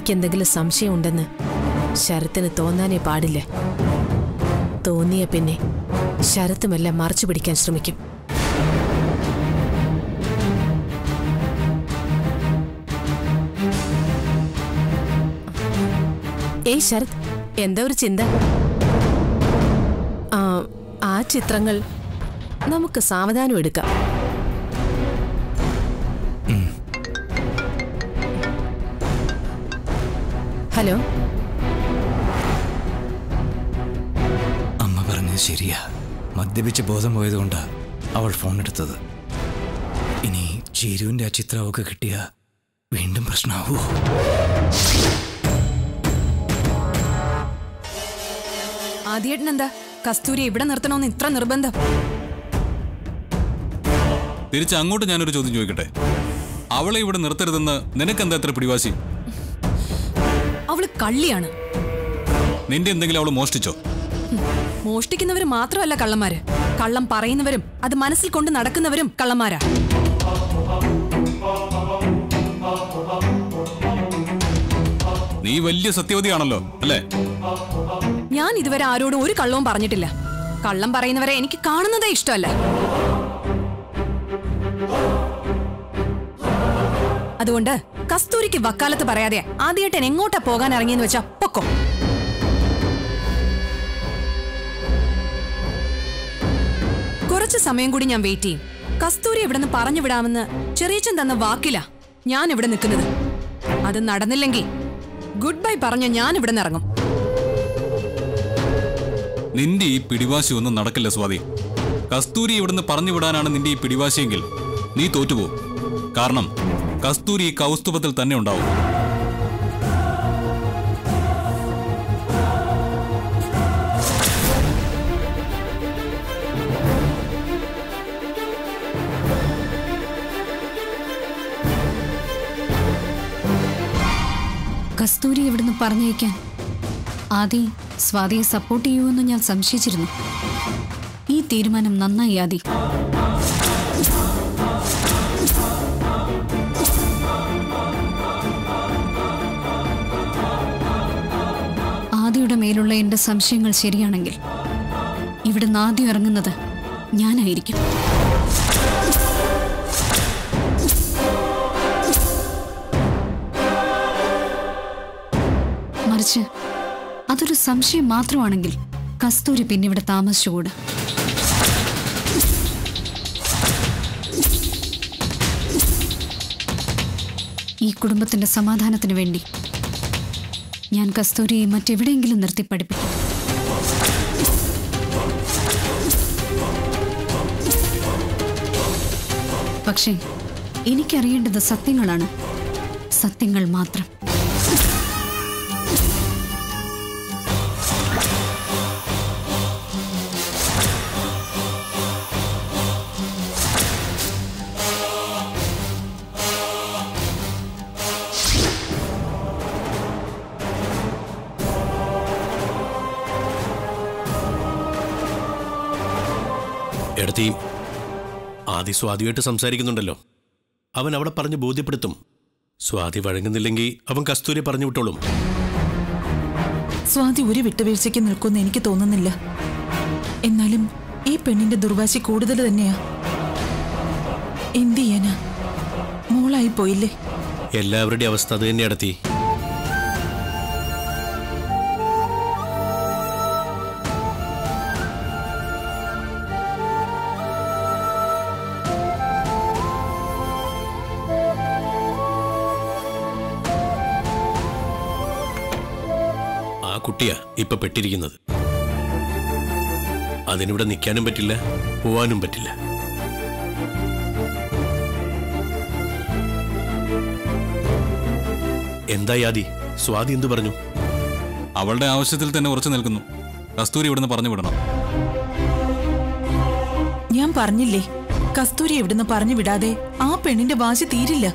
എനിക്കെന്തെങ്കിലും സംശയമുണ്ടെന്ന് ശരത്തിന് തോന്നാനേ പാടില്ല തോന്നിയ പിന്നെ ശരത്തുമെല്ലാം മറച്ചു പിടിക്കാൻ ശ്രമിക്കും ഏയ് ശരത് എന്താ ഒരു ചിന്ത ആ, ആ ചിത്രങ്ങൾ നമുക്ക് സാവധാനം എടുക്കാം ഹലോ അമ്മ പറഞ്ഞത് ശരിയാ മദ്യപിച്ച് ബോധം പോയതുകൊണ്ടാ അവൾ ഫോൺ എടുത്തത് ഇനി ചീരുവിന്റെ ആ ചിത്രം അവൾക്ക് കിട്ടിയ വീണ്ടും പ്രശ്നമാവോ ആദ്യേട്ടൻ എന്താ കസ്തൂരി ഇവിടെ നിർത്തണമെന്ന് ഇത്ര നിർബന്ധം തിരിച്ച് അങ്ങോട്ട് ഞാനൊരു ചോദ്യം ചോദിക്കട്ടെ അവളെ ഇവിടെ നിർത്തരുതെന്ന് നിനക്കെന്താ എത്ര പിടിവാശി അവള് കള്ളിയാണ് നിന്റെ എന്തെങ്കിലും അവൾ മോഷ്ടിച്ചോ മോഷ്ടിക്കുന്നവര് മാത്രമല്ല കള്ളന്മാര് കള്ളം പറയുന്നവരും അത് മനസ്സിൽ കൊണ്ട് നടക്കുന്നവരും കള്ളന്മാരാ നീ വലിയ സത്യവതിയാണല്ലോ അല്ലേ ഞാൻ ഇതുവരെ ആരോടും ഒരു കള്ളവും പറഞ്ഞിട്ടില്ല കള്ളം പറയുന്നവരെ എനിക്ക് കാണുന്നതേ ഇഷ്ടമല്ല അതുകൊണ്ട് കസ്തൂരിക്ക് വക്കാലത്ത് പറയാതെ ആദ്യമായിട്ട് എങ്ങോട്ടാ പോകാൻ ഇറങ്ങിയെന്ന് വെച്ചാ പൊക്കോ കുറച്ച് സമയം കൂടി ഞാൻ വെയിറ്റ് ചെയ്യും കസ്തൂരി ഇവിടെ നിന്ന് പറഞ്ഞു വിടാമെന്ന് ചെറിയച്ചൻ തന്ന വാക്കില ഞാൻ ഇവിടെ നിൽക്കുന്നത് അത് നടന്നില്ലെങ്കിൽ ഗുഡ് ബൈ പറഞ്ഞ ഞാൻ ഇവിടെ നിന്ന് ഇറങ്ങും നിന്റെ ഈ പിടിവാശി ഒന്നും നടക്കില്ല സ്വാതി കസ്തൂരി ഇവിടുന്ന് പറഞ്ഞു വിടാനാണ് നിന്റെ ഈ പിടിവാശിയെങ്കിൽ നീ തോറ്റുപോകും കാരണം കസ്തൂരി ഈ കൗസ്തുഭത്തിൽ തന്നെ ഉണ്ടാവും കസ്തൂരി ഇവിടുന്ന് പറഞ്ഞയക്കാൻ ആദി സ്വാതിയെ സപ്പോർട്ട് ചെയ്യുമെന്ന് ഞാൻ സംശയിച്ചിരുന്നു ഈ തീരുമാനം നന്നായി ആദി ആദിയുടെ മേലുള്ള എന്റെ സംശയങ്ങൾ ശരിയാണെങ്കിൽ ഇവിടുന്ന് ആദ്യം ഇറങ്ങുന്നത് ഞാനായിരിക്കും മറിച്ച് അതൊരു സംശയം മാത്രമാണെങ്കിൽ കസ്തൂരി പിന്നെ ഇവിടെ താമസിച്ചുകൂടാ ഈ കുടുംബത്തിന്റെ സമാധാനത്തിന് വേണ്ടി ഞാൻ കസ്തൂരിയെ മറ്റെവിടെയെങ്കിലും നിർത്തി പഠിപ്പിക്കും പക്ഷേ എനിക്കറിയേണ്ടത് സത്യങ്ങളാണ് സത്യങ്ങൾ മാത്രം എടത്തി ആദി സ്വാതിയായിട്ട് സംസാരിക്കുന്നുണ്ടല്ലോ അവൻ അവിടെ പറഞ്ഞ് ബോധ്യപ്പെടുത്തും സ്വാതി വഴങ്ങുന്നില്ലെങ്കിൽ അവൻ കസ്തൂരി പറഞ്ഞു വിട്ടോളും സ്വാതി ഒരു വിട്ടുവീഴ്ചയ്ക്ക് നിൽക്കുമെന്ന് എനിക്ക് തോന്നുന്നില്ല എന്നാലും ഈ പെണ്ണിന്റെ ദുർവാശി കൂടുതൽ തന്നെയാ എന്ത് ചെയ്യാനാ മോളായി പോയില്ലേ എല്ലാവരുടെയും അവസ്ഥ അത് തന്നെ അടത്തി ആ കുട്ടിയാ ഇപ്പൊ പെട്ടിരിക്കുന്നത് അതിനിവിടെ നിൽക്കാനും പറ്റില്ല പോവാനും പറ്റില്ല എന്താ യാദി സ്വാതി എന്തു പറഞ്ഞു അവളുടെ ആവശ്യത്തിൽ തന്നെ ഉറച്ചു നിൽക്കുന്നു കസ്തൂരി ഇവിടുന്ന് പറഞ്ഞു വിടണം ഞാൻ പറഞ്ഞില്ലേ കസ്തൂരി എവിടുന്ന് പറഞ്ഞു വിടാതെ ആ പെണ്ണിന്റെ വാശി തീരില്ല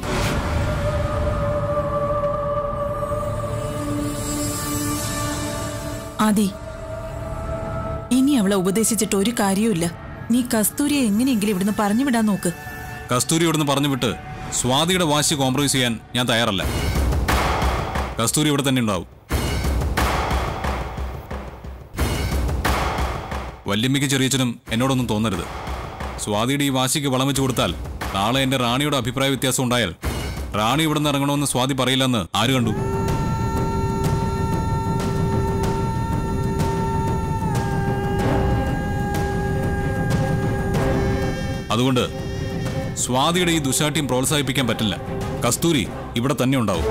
ആദി ഇനി അവളെ ഉപദേശിച്ചിട്ട് ഒരു കാര്യവുമില്ല നീ കസ്തൂരിയെ എങ്ങനെയെങ്കിലും ഇവിടുന്ന് പറഞ്ഞു വിടാൻ നോക്ക് കസ്തൂരി ഇവിടുന്ന് പറഞ്ഞു വിട്ട് സ്വാതിയുടെ വാശി കോംപ്രമൈസ് ചെയ്യാൻ ഞാൻ തയ്യാറല്ല കസ്തൂരി ഇവിടെ തന്നെ ഉണ്ടാവും വല്യമ്മയ്ക്ക് ചെറിയച്ചനും എന്നോടൊന്നും തോന്നരുത് സ്വാതിയുടെ ഈ വാശിക്ക് വളം വെച്ച് കൊടുത്താൽ നാളെ എന്റെ റാണിയുടെ അഭിപ്രായ വ്യത്യാസം ഉണ്ടായാൽ റാണി ഇവിടെ നിന്ന് ഇറങ്ങണമെന്ന് സ്വാതി പറയില്ലെന്ന് ആര് കണ്ടു അതുകൊണ്ട് സ്വാതിയുടെ ഈ ദുശാഠ്യം പ്രോത്സാഹിപ്പിക്കാൻ പറ്റില്ല കസ്തൂരി ഇവിടെ തന്നെ ഉണ്ടാവും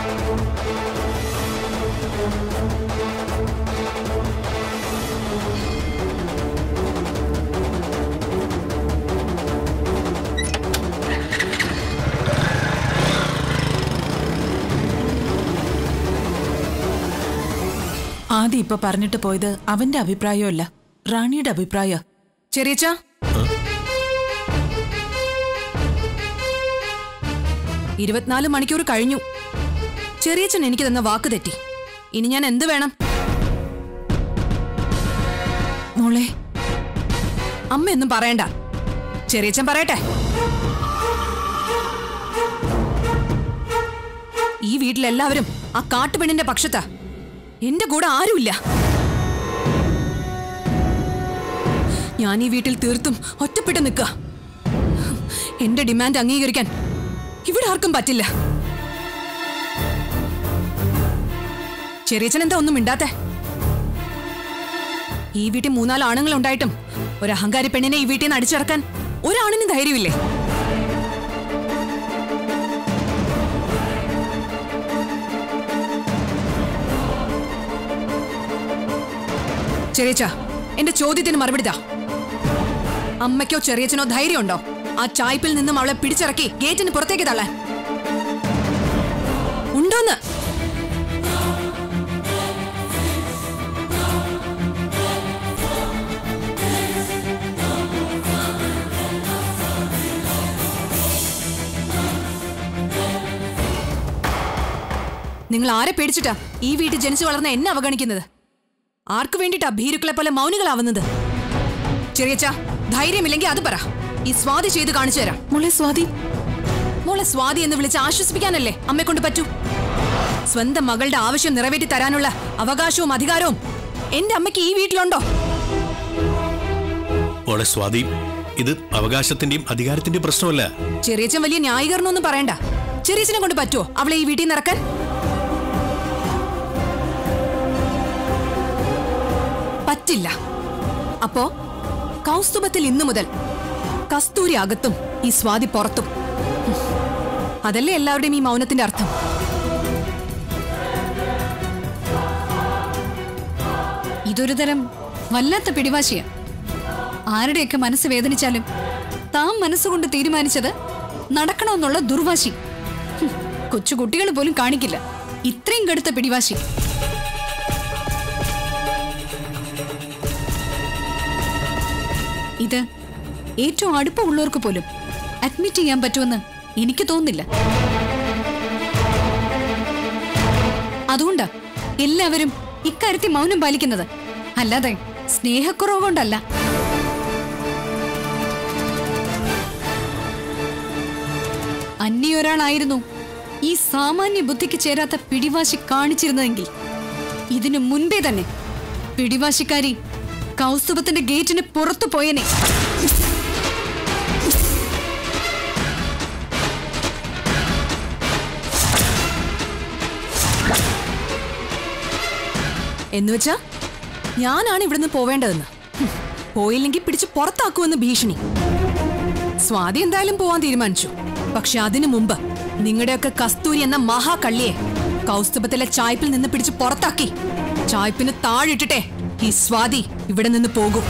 ആദ്യം ഇപ്പൊ പറഞ്ഞിട്ട് പോയത് അവന്റെ അഭിപ്രായമല്ല റാണിയുടെ അഭിപ്രായ ചെറിയച്ച ഇരുപത്തിനാല് മണിക്കൂർ കഴിഞ്ഞു ചെറിയച്ചൻ എനിക്ക് തന്ന വാക്ക് തെറ്റി ഇനി ഞാൻ എന്ത് വേണം മോളെ അമ്മയൊന്നും പറയണ്ട ചെറിയച്ചൻ പറയട്ടെ ഈ വീട്ടിലെല്ലാവരും ആ കാട്ടുപെണ്ണിന്റെ പക്ഷത്താ എന്റെ കൂടെ ആരുമില്ല ഞാൻ ഈ വീട്ടിൽ തീർത്തും ഒറ്റപ്പെട്ട് നിൽക്കുക എന്റെ ഡിമാൻഡ് അംഗീകരിക്കാൻ ഇവിടെ ആർക്കും പറ്റില്ല ചെറിയച്ചൻ എന്താ ഒന്നും മിണ്ടാത്തെ ഈ വീട്ടിൽ മൂന്നാല് ആണുങ്ങൾ ഉണ്ടായിട്ടും ഒരു അഹങ്കാരി പെണ്ണിനെ ഈ വീട്ടിൽ നിന്ന് അടിച്ചിറക്കാൻ ഒരാണിന് ധൈര്യമില്ലേ ചെറിയച്ച എന്റെ ചോദ്യത്തിന് മറുപടി താ അമ്മയ്ക്കോ ചെറിയച്ചനോ ധൈര്യമുണ്ടോ ആ ചായ്പിൽ നിന്നും അവളെ പിടിച്ചിറക്കി ഗേറ്റിന് പുറത്തേക്ക് തള്ളാൻ ഉണ്ടോന്ന് നിങ്ങൾ ആരെ പേടിച്ചിട്ടാ ഈ വീട്ടിൽ ജനിച്ചു വളർന്ന എന്നെ അവഗണിക്കുന്നത് ആർക്കു വേണ്ടിട്ടാ ഭീരുക്കളെ പോലെ മൗനികളാവുന്നത് ചെറിയച്ച ധൈര്യമില്ലെങ്കിൽ അത് പറ ഈ സ്വാതി ചെയ്ത് കാണിച്ചു തരാം മോളെ സ്വാതി മോളെ സ്വാതി എന്ന് വിളിച്ച് ആശ്വസിപ്പിക്കാനല്ലേ അമ്മയെ കൊണ്ട് പറ്റൂ സ്വന്തം മകളുടെ ആവശ്യം നിറവേറ്റി തരാനുള്ള അവകാശവും അധികാരവും എന്റെ അമ്മയ്ക്ക് ഈ വീട്ടിലുണ്ടോ മോളെ സ്വാതി ഇത് അവകാശത്തിന്റെയും അധികാരത്തിന്റെയും പ്രശ്നമല്ല ചെറിയച്ചൻ വലിയ ന്യായീകരണമൊന്നും പറയണ്ട ചെറിയച്ചനെ കൊണ്ട് പറ്റുമോ അവളെ ഈ വീട്ടിൽ നിന്ന് ഇറക്കാൻ പറ്റില്ല അപ്പോ കൗസ്തുഭത്തിൽ ഇന്നു മുതൽ കസ്തൂരി അകത്തും ഈ സ്വാതി പുറത്തും അതല്ലേ എല്ലാവരുടെയും ഈ മൗനത്തിന്റെ അർത്ഥം ഇതൊരു തരം വല്ലാത്ത പിടിവാശിയാ ആരുടെയൊക്കെ മനസ്സ് വേദനിച്ചാലും താൻ മനസ്സുകൊണ്ട് തീരുമാനിച്ചത് നടക്കണമെന്നുള്ള ദുർവാശി ഹും, കൊച്ചുകുട്ടികൾ പോലും കാണിക്കില്ല ഇത്രയും കടുത്ത പിടിവാശി ഇത് ഏറ്റവും അടുപ്പമുള്ളവർക്ക് പോലും അഡ്മിറ്റ് ചെയ്യാൻ പറ്റുമെന്ന് എനിക്ക് തോന്നുന്നില്ല അതുകൊണ്ടാ എല്ലാവരും ഇക്കാര്യത്തിൽ മൗനം പാലിക്കുന്നത് അല്ലാതെ സ്നേഹക്കുറവ് കൊണ്ടല്ല അന്യൊരാളായിരുന്നു ഈ സാമാന്യ ബുദ്ധിക്ക് ചേരാത്ത പിടിവാശി കാണിച്ചിരുന്നതെങ്കിൽ ഇതിനു മുൻപേ തന്നെ പിടിവാശിക്കാരി കൗസ്തുഭത്തിന്റെ ഗേറ്റിന് പുറത്തു പോയനെ എന്നുവെച്ചാ ഞാനാണ് ഇവിടുന്ന് പോവേണ്ടതെന്ന് ഹും, പോയില്ലെങ്കിൽ പിടിച്ച് പുറത്താക്കുമെന്ന് ഭീഷണി സ്വാതി എന്തായാലും പോവാൻ തീരുമാനിച്ചു പക്ഷെ അതിനു മുമ്പ് നിങ്ങളുടെയൊക്കെ കസ്തൂരി എന്ന മഹാകള്ളിയെ കൗസ്തുഭത്തിലെ ചായ്പിൽ നിന്ന് പിടിച്ച് പുറത്താക്കി ചായ്പിന് താഴിട്ടിട്ടെ ഈ സ്വാതി ഇവിടെ നിന്ന് പോകും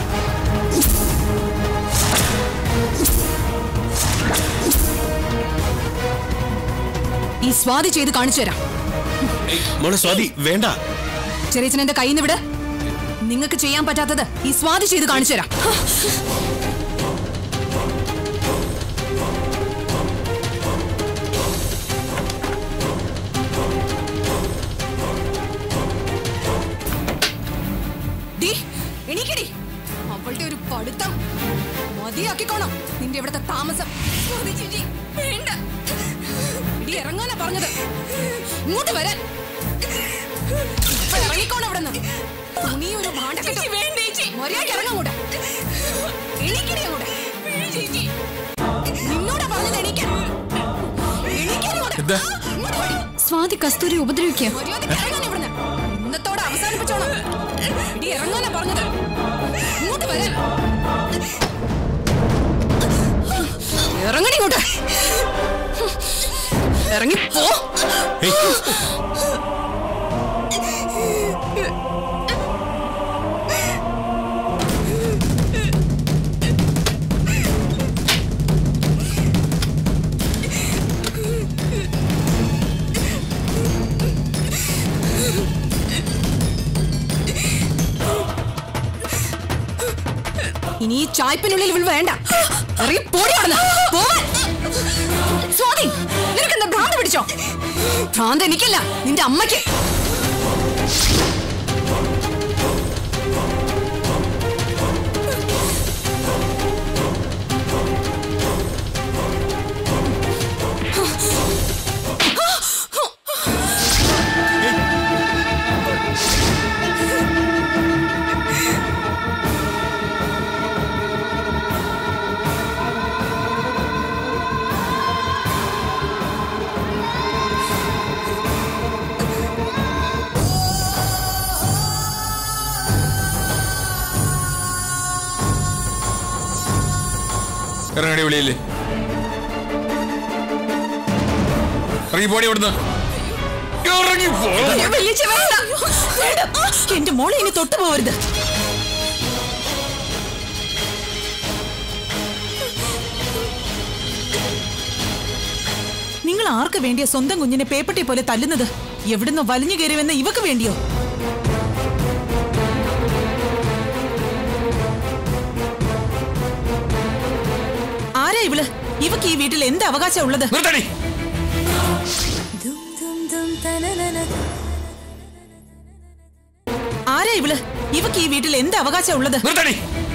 ഈ സ്വാതി ചെയ്ത് കാണിച്ചു തരാം മോളെ സ്വാതി വേണ്ട ചെറിയച്ചൻ എന്റെ കയ്യിൽ നിന്ന് വിട് നിങ്ങൾക്ക് ചെയ്യാൻ പറ്റാത്തത് ഈ സ്വാതി ചെയ്ത് കാണിച്ചു തരാം ഡി, എണീക്കടി. അവളുടെ ഒരു പഠിത്തം മതിയാക്കിക്കോണം നിന്റെ ഇവിടുത്തെ താമസം സ്വാതി ചേച്ചി, വേണ്ട. ഇടി ഇറങ്ങാനാ പറഞ്ഞത് ഇങ്ങോട്ട് വരാൻ ഇപ്പൊ ഇറങ്ങിക്കോണം അവിടുന്ന്. തുണി ഒരു ഭാണ്ഡക്കെട്ട്. മര്യാദയ്ക്ക് ഇറങ്ങ് അങ്ങോട്ട്. എണീക്കടി അങ്ങോട്ട്. നിന്നോടാ പറഞ്ഞത് എണീക്കാൻ. എണീക്കാൻ ഇങ്ങോട്ട്. എന്താ? ഇങ്ങോട്ട് വാടി. സ്വാതി കസ്തൂരി ഉപദ്രവിക്കുക മര്യാദയ്ക്ക് ഇറങ്ങാൻ ഇവിടുന്ന്. ഇന്നത്തോടെ അവസാനിപ്പിച്ചോണം ഇടി ഇറങ്ങാനാ പറഞ്ഞത് ഇങ്ങോട്ട് വരാൻ ഇറങ്ങണി ഇങ്ങോട്ട് ഇറങ്ങി പോ ഇനി ഈ ചായ്പിനുള്ളിൽ ഇവൾ വേണ്ട ഇറങ്ങി പോടി അവിടുന്ന്. പോവാൻ. സ്വാതി നിനക്ക് എന്താ ഭ്രാന്ത് പിടിച്ചോ ഭ്രാന്ത് എനിക്കല്ല നിന്റെ അമ്മയ്ക്ക് ഇറങ്ങടി വെളിയില്ലേ ഇറങ്ങി പോടി അവിടുന്ന് ഇറങ്ങി പോ വലിയച്ഛ വേണ്ട വേണ്ട. എന്റെ മോളെ ഇനി തൊട്ടു പോവരുത് നിങ്ങൾ ആർക്ക് വേണ്ടിയ സ്വന്തം കുഞ്ഞിനെ പേപ്പട്ടി പോലെ തല്ലുന്നത് എവിടുന്ന് വലിഞ്ഞു കയറിവെന്ന് ഇവക്ക് വേണ്ടിയോ ആരാ ഇവള് ഇവക്ക് ഈ വീട്ടിൽ എന്ത് അവകാശം ഉള്ളത് നിർത്തടി ആരാ ഇവള് ഇവക്ക് ഈ വീട്ടിൽ എന്ത് അവകാശം ഉള്ളത് നിർത്തടി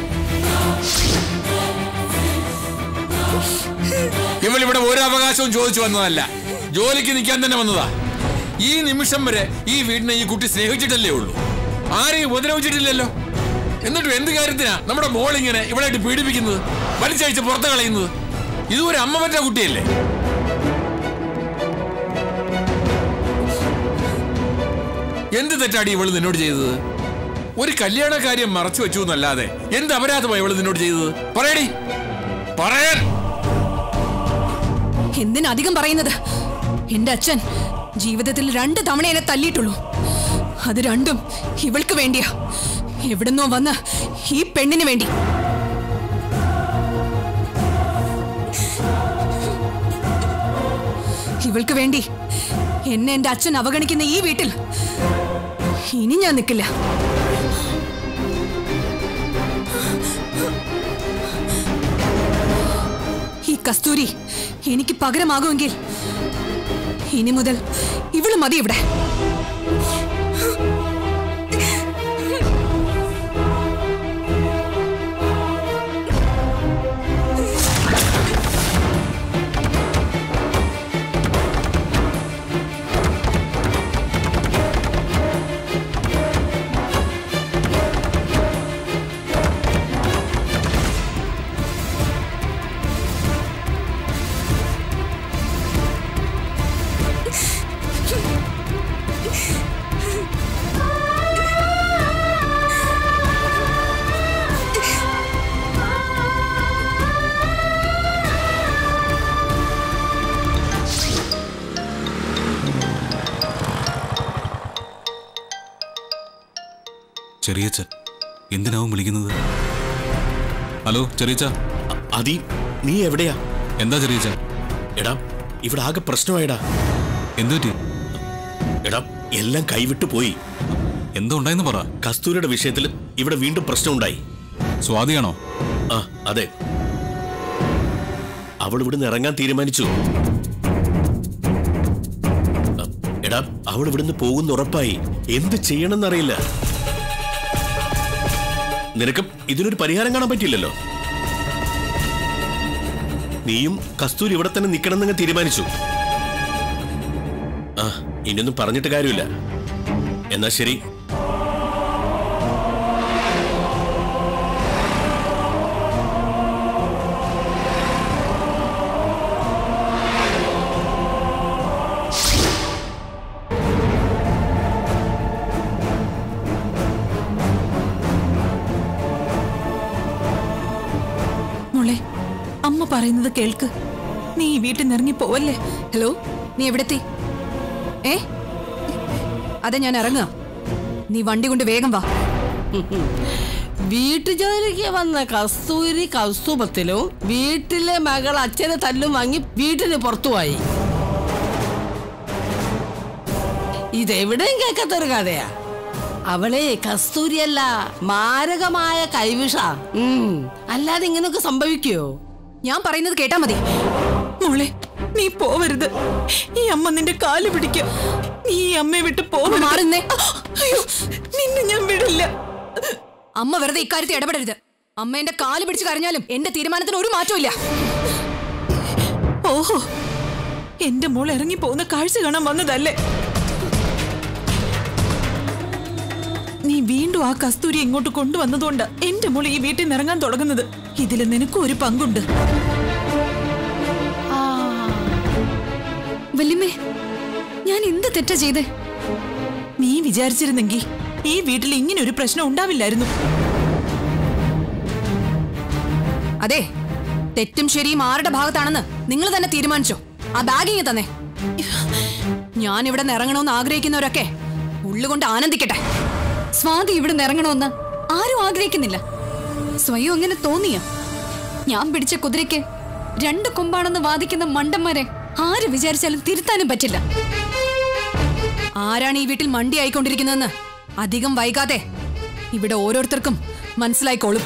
ഇവൾ ഇവിടെ ഒരു അവകാശവും ചോദിച്ചു വന്നതല്ല ജോലിക്ക് നിൽക്കാൻ തന്നെ വന്നതാ ഈ നിമിഷം വരെ ഈ വീടിനെ ഈ കുട്ടി സ്നേഹിച്ചിട്ടല്ലേ ഉള്ളൂ ആരെയും ഉപദ്രവിച്ചിട്ടില്ലല്ലോ എന്നിട്ടും എന്ത് കാര്യത്തിനാ നമ്മുടെ മോൾ ഇങ്ങനെ ഇവളായിട്ട് പീഡിപ്പിക്കുന്നത് വലിച്ചയച്ച് പുറത്ത് കളയുന്നത് ഇതും ഒരു അമ്മ പറ്റ കുട്ടിയല്ലേ എന്ത് തെറ്റാടി ഇവള് നിന്നോട് ചെയ്തത് ഒരു കല്യാണ കാര്യം മറച്ചു വെച്ചു എന്നല്ലാതെ എന്ത് അപരാധമായി ഇവള് നിന്നോട് ചെയ്തത് പറയടി പറയാൻ എന്തിനധികം പറയുന്നത് എന്റെ അച്ഛൻ ജീവിതത്തിൽ രണ്ട് തവണ എന്നെ തല്ലിയിട്ടുള്ളൂ അത് രണ്ടും ഇവൾക്ക് വേണ്ടിയാ എവിടുന്നോ വന്ന് ഈ പെണ്ണിന് വേണ്ടി ഇവൾക്ക് വേണ്ടി എന്നെ എന്റെ അച്ഛൻ അവഗണിക്കുന്ന ഈ വീട്ടിൽ ഇനി ഞാൻ നിൽക്കില്ല ഈ കസ്തൂരി എനിക്ക് പകരമാകുമെങ്കിൽ ഇനി മുതൽ ഇവള് മതി ഇവിടെ ചെറിയച്ഛൻ എന്തിനാവും വിളിക്കുന്നത് ഹലോ ചെറിയച്ച അ- അതി നീ എവിടെയാ എന്താ ചെറിയച്ച എടാ ഇവിടെ ആകെ പ്രശ്നമായടാ എന്തു പറ്റി എടാ എല്ലാം കൈവിട്ടു പോയി എന്തോ ഉണ്ടായെന്ന് പറ കസ്തൂരിയുടെ വിഷയത്തിൽ ഇവിടെ വീണ്ടും പ്രശ്നമുണ്ടായി സ്വാതിയാണോ ആ അതെ അവൾ ഇവിടുന്ന് ഇറങ്ങാൻ തീരുമാനിച്ചു അ, എടാ അവൾ ഇവിടുന്ന് പോകുന്ന ഉറപ്പായി എന്ത് ചെയ്യണമെന്നറിയില്ല നിനക്ക് ഇതിനൊരു പരിഹാരം കാണാൻ പറ്റില്ലല്ലോ നീയും കസ്തൂരി ഇവിടെ തന്നെ നിൽക്കണമെന്നങ്ങ് തീരുമാനിച്ചു ആ ഇനിയൊന്നും പറഞ്ഞിട്ട് കാര്യമില്ല എന്നാ ശരി മോളെ അമ്മ പറയുന്നത് കേൾക്ക് നീ ഈ വീട്ടിൽ നിന്ന് ഇറങ്ങി പോവല്ലേ ഹലോ നീ എവിടെത്തി ഏ അതെ ഞാൻ ഇറങ്ങുക നീ വണ്ടി കൊണ്ട് വേഗം വാ വീട്ടുജോലിക്ക് വന്ന കസ്തൂരി കൗസ്തുഭത്തിലും വീട്ടിലെ മകൾ അച്ഛനെ തല്ലും വാങ്ങി വീട്ടിന് പുറത്തുപോയി ഇതെവിടെയും കേൾക്കാത്തൊരു കഥയാ അവളെ കസ്തൂരിയല്ല മാരകമായ കൈവിഷ അല്ലാതെ ഇങ്ങനെയൊക്കെ സംഭവിക്കുവോ ഞാൻ പറയുന്നത് കേട്ടാ മതി മോളെ നീ പോവരുത് ഈ അമ്മ നിന്റെ കാല് പിടിക്കും നീ ഈ അമ്മയെ വിട്ട് പോവരുത് മാറി നിന്നേ. അയ്യോ നിന്നെ ഞാൻ വിടില്ല അമ്മ വെറുതെ ഇക്കാര്യത്തിൽ ഇടപെടരുത് അമ്മ എന്റെ കാല് പിടിച്ച് കരഞ്ഞാലും എന്റെ തീരുമാനത്തിന് ഒരു മാറ്റവും ഇല്ല ഓഹോ എന്റെ മോൾ ഇറങ്ങി പോകുന്ന കാഴ്ച കാണാൻ വന്നതല്ലേ നീ വീണ്ടും ആ കസ്തൂരി ഇങ്ങോട്ട് കൊണ്ടുവന്നതുകൊണ്ട് എന്റെ മോൾ ഈ വീട്ടിൽ നിന്ന് ഇറങ്ങാൻ തുടങ്ങുന്നത് ഇതിൽ നിനക്കും ഒരു പങ്കുണ്ട് വല്യമ്മേ ഞാൻ എന്ത് തെറ്റാ ചെയ്തേ നീ വിചാരിച്ചിരുന്നെങ്കിൽ ഈ വീട്ടിൽ ഇങ്ങനെ ഒരു പ്രശ്നം ഉണ്ടാവില്ലായിരുന്നു അതെ തെറ്റും ശരിയും ആരുടെ ഭാഗത്താണെന്ന് നിങ്ങൾ തന്നെ തീരുമാനിച്ചോ ആ ബാഗിങ് തന്നെ ഞാൻ ഇവിടെ നിന്ന് ഇറങ്ങണമെന്ന് ആഗ്രഹിക്കുന്നവരൊക്കെ ഉള്ളുകൊണ്ട് ആനന്ദിക്കട്ടെ സ്വാതി ഇവിടെ ഇറങ്ങണമെന്ന് ആരും ആഗ്രഹിക്കുന്നില്ല സ്വയം അങ്ങനെ തോന്നിയ ഞാൻ പിടിച്ച കുതിരയ്ക്ക് രണ്ട് കൊമ്പാണെന്ന് വാദിക്കുന്ന മണ്ടന്മാരെ ആര് വിചാരിച്ചാലും തിരുത്താനും പറ്റില്ല ആരാണ് ഈ വീട്ടിൽ മണ്ടി ആയിക്കൊണ്ടിരിക്കുന്നതെന്ന് അധികം വൈകാതെ ഇവിടെ ഓരോരുത്തർക്കും മനസ്സിലായിക്കോളും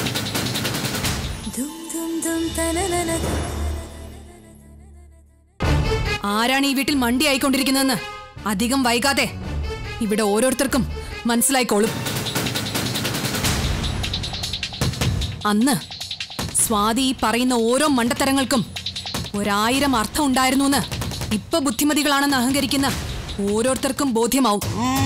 ആരാണ് ഈ വീട്ടിൽ മണ്ടി ആയിക്കൊണ്ടിരിക്കുന്നതെന്ന് അധികം വൈകാതെ ഇവിടെ ഓരോരുത്തർക്കും മനസ്സിലായിക്കോളും അന്ന് സ്വാതി ഈ പറയുന്ന ഓരോ മണ്ടത്തരങ്ങൾക്കും ഒരായിരം അർത്ഥം ഉണ്ടായിരുന്നു എന്ന് ഇപ്പൊ ബുദ്ധിമതികളാണെന്ന് അഹങ്കരിക്കുന്ന ഓരോരുത്തർക്കും ബോധ്യമാവും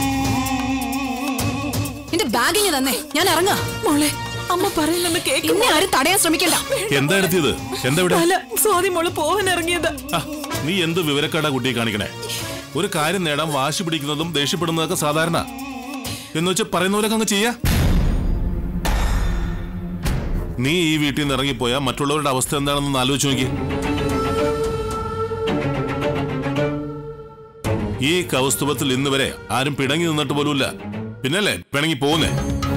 എന്റെ ബാഗിങ് തന്നെ ഞാൻ ഇറങ്ങാ മോളെ അമ്മ പറയുന്നത് കേൾക്കും എന്നെ ആരും തടയാൻ ശ്രമിക്കണ്ട എന്താ എടുത്തിയത് എന്താ ഇവിടെ അല്ല സ്വാതി മോള് പോവാൻ ഇറങ്ങിയത് ആ, നീ എന്ത് വിവരക്കേടാ കുട്ടിയെ കാണിക്കണേ ഒരു കാര്യം നേടാൻ വാശി പിടിക്കുന്നതും ദേഷ്യപ്പെടുന്നതൊക്കെ സാധാരണ എന്ന് വെച്ച് പറയുന്നവരൊക്കെ അങ്ങ് ചെയ്യാ നീ ഈ വീട്ടിൽ നിന്ന് ഇറങ്ങിപ്പോയാൽ മറ്റുള്ളവരുടെ അവസ്ഥ എന്താണെന്ന് ആലോചിച്ച് നോക്കി ഈ കൗസ്തുഭത്തിൽ ഇന്ന് വരെ ആരും പിണങ്ങി നിന്നിട്ട് പോലുമില്ല പിന്നല്ലേ പിണങ്ങി പോകുന്നേ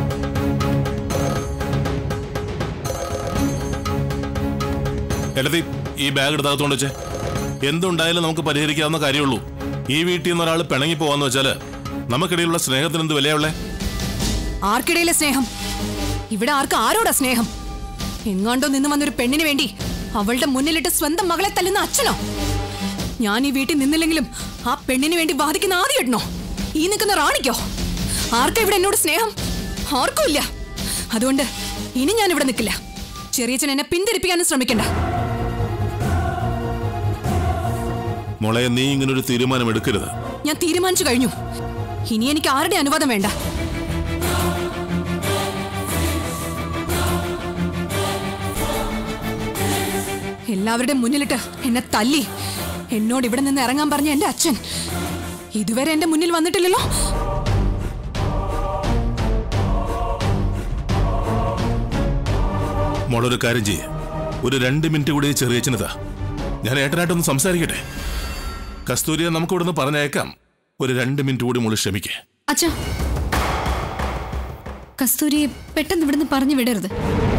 എടത്തി ഈ ബാഗ് എടുത്തകത്തോണ്ട് വെച്ചേ എന്തുണ്ടായാലും നമുക്ക് പരിഹരിക്കാവുന്ന കാര്യമുള്ളൂ ഈ വീട്ടിൽ നിന്ന് ഒരാൾ പിണങ്ങി പോവാന്ന് വെച്ചാല് നമുക്കിടയിലുള്ള സ്നേഹത്തിന് എന്ത് വിലയുള്ളേ ആർക്കിടയിലെ സ്നേഹം ഇവിടെ ആർക്ക് ആരോടാ സ്നേഹം എങ്ങാണ്ടോ നിന്ന് വന്നൊരു പെണ്ണിന് വേണ്ടി അവളുടെ മുന്നിലിട്ട് സ്വന്തം മകളെ തല്ലുന്ന അച്ഛനോ ഞാൻ ഈ വീട്ടിൽ നിന്നില്ലെങ്കിലും ആ പെണ്ണിന് വേണ്ടി വാദിക്കുന്ന ആദ്യം ഇടണോ ഈ നിൽക്കുന്ന റാണിക്കോ ആർക്കാ ഇവിടെ എന്നോട് സ്നേഹം ആർക്കും ഇല്ല അതുകൊണ്ട് ഇനി ഞാൻ ഇവിടെ നിൽക്കില്ല ചെറിയച്ഛൻ എന്നെ പിന്തിരിപ്പിക്കാനും ശ്രമിക്കണ്ട മോളെ നീ ഇങ്ങനെ ഒരു തീരുമാനം എടുക്കരുത് ഞാൻ തീരുമാനിച്ചു കഴിഞ്ഞു ഇനി എനിക്ക് ആരുടെ അനുവാദം വേണ്ട എല്ലാവരുടെയും മുന്നിലിട്ട് എന്നെ തല്ലി എന്നോട് ഇവിടെ നിന്ന് ഇറങ്ങാൻ പറഞ്ഞ എന്റെ അച്ഛൻ ഇതുവരെ എന്റെ മുന്നിൽ വന്നിട്ടില്ലല്ലോ മോളൊരു കാര്യം ചെയ്യേ ഒരു രണ്ട് മിനിറ്റ് കൂടി ചെറിയച്ചനതാ ഞാൻ ഏട്ടനായിട്ടൊന്ന് സംസാരിക്കട്ടെ കസ്തൂരിയെ നമുക്ക് ഇവിടുന്ന് പറഞ്ഞയക്കാം ഒരു രണ്ട് മിനിറ്റ് കൂടി മോള് ക്ഷമിക്കേ അച്ഛാ കസ്തൂരിയെ പെട്ടെന്ന് ഇവിടുന്ന് പറഞ്ഞു വിടരുത്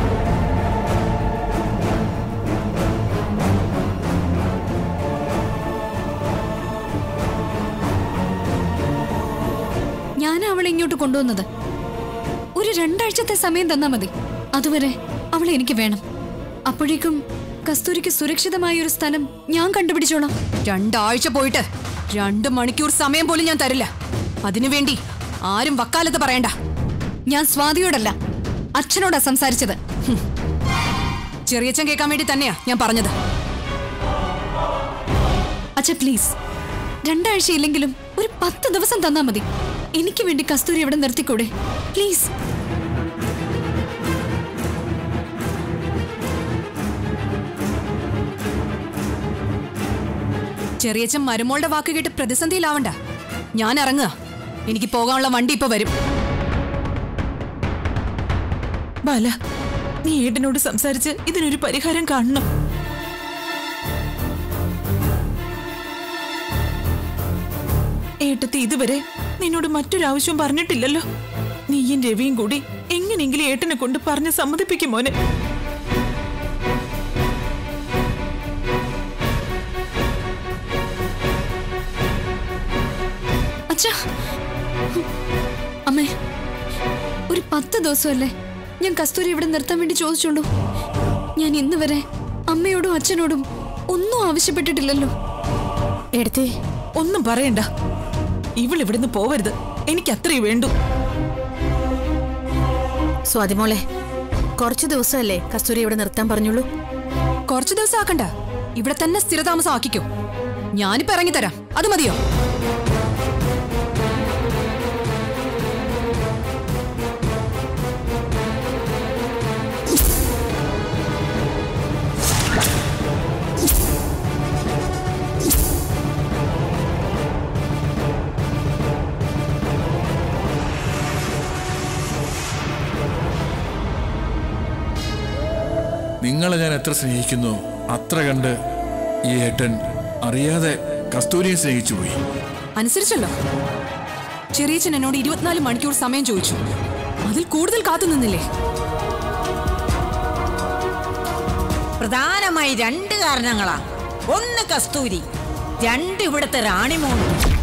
ഞാൻ അവളെ ഇങ്ങോട്ട് കൊണ്ടുവന്നത് ഒരു രണ്ടാഴ്ചത്തെ സമയം തന്നാ മതി അതുവരെ അവളെ എനിക്ക് വേണം അപ്പോഴേക്കും കസ്തൂരിക്ക് സുരക്ഷിതമായ ഒരു സ്ഥലം ഞാൻ കണ്ടുപിടിച്ചോളാം രണ്ടാഴ്ച പോയിട്ട് രണ്ട് മണിക്കൂർ സമയം പോലും ഞാൻ തരില്ല അതിനുവേണ്ടി ആരും വക്കാലത്ത് പറയണ്ട ഞാൻ സ്വാതിയോടല്ല അച്ഛനോടാ സംസാരിച്ചത് ചെറിയച്ഛൻ കേൾക്കാൻ വേണ്ടി തന്നെയാ ഞാൻ പറഞ്ഞത് അച്ഛ പ്ലീസ് രണ്ടാഴ്ചയില്ലെങ്കിലും ഒരു പത്ത് ദിവസം തന്നാ മതി എനിക്ക് വേണ്ടി കസ്തൂരി ഇവിടെ നിർത്തിക്കൂടെ പ്ലീസ് ചെറിയച്ഛൻ മരുമോളുടെ വാക്ക് കേട്ട് പ്രതിസന്ധിയിലാവണ്ട ഞാൻ ഇറങ്ങുക എനിക്ക് പോകാനുള്ള വണ്ടി ഇപ്പൊ വരും ബാല നീ ഏട്ടനോട് സംസാരിച്ച് ഇതിനൊരു പരിഹാരം കാണണം ഏട്ടത്തി ഇതുവരെ നിന്നോട് മറ്റൊരാവശ്യവും പറഞ്ഞിട്ടില്ലല്ലോ നീയും രവിയും കൂടി എങ്ങനെയെങ്കിലും ഏട്ടനെ കൊണ്ട് പറഞ്ഞ് സമ്മതിപ്പിക്കും മോനെ അച്ഛാ അമ്മേ ഒരു പത്ത് ദിവസമല്ലേ ഞാൻ കസ്തൂരി ഇവിടെ നിർത്താൻ വേണ്ടി ചോദിച്ചോളൂ ഞാൻ ഇന്ന് വരെ അമ്മയോടും അച്ഛനോടും ഒന്നും ആവശ്യപ്പെട്ടിട്ടില്ലല്ലോ എടുത്തേ ഒന്നും പറയണ്ട ഇവൾ ഇവിടുന്ന് പോവരുത് എനിക്ക് അത്രേ വേണ്ടു സ്വാതിമോളെ കുറച്ചു ദിവസമല്ലേ കസ്തൂരി ഇവിടെ നിർത്താൻ പറഞ്ഞുള്ളൂ കുറച്ചു ദിവസം ആക്കണ്ട ഇവിടെ തന്നെ സ്ഥിരതാമസം ആക്കിക്കോ ഞാനിപ്പോ ഇറങ്ങിത്തരാം അത് മതിയോ നിങ്ങളെ ഞാൻ എത്ര സ്നേഹിക്കുന്നു അത്ര കണ്ട് ഈ ഏട്ടൻ അറിയാതെ കസ്തൂരിയെ സ്നേഹിച്ചു പോയി അനുസരിച്ചല്ലോ ചെറിയച്ഛൻ എന്നോട് ഇരുപത്തിനാല് മണിക്കൂർ സമയം ചോദിച്ചു അതിൽ കൂടുതൽ കാത്തു നിന്നില്ലേ പ്രധാനമായി രണ്ട് കാരണങ്ങളാ ഒന്ന് കസ്തൂരി രണ്ട് ഇവിടുത്തെ റാണിമോളും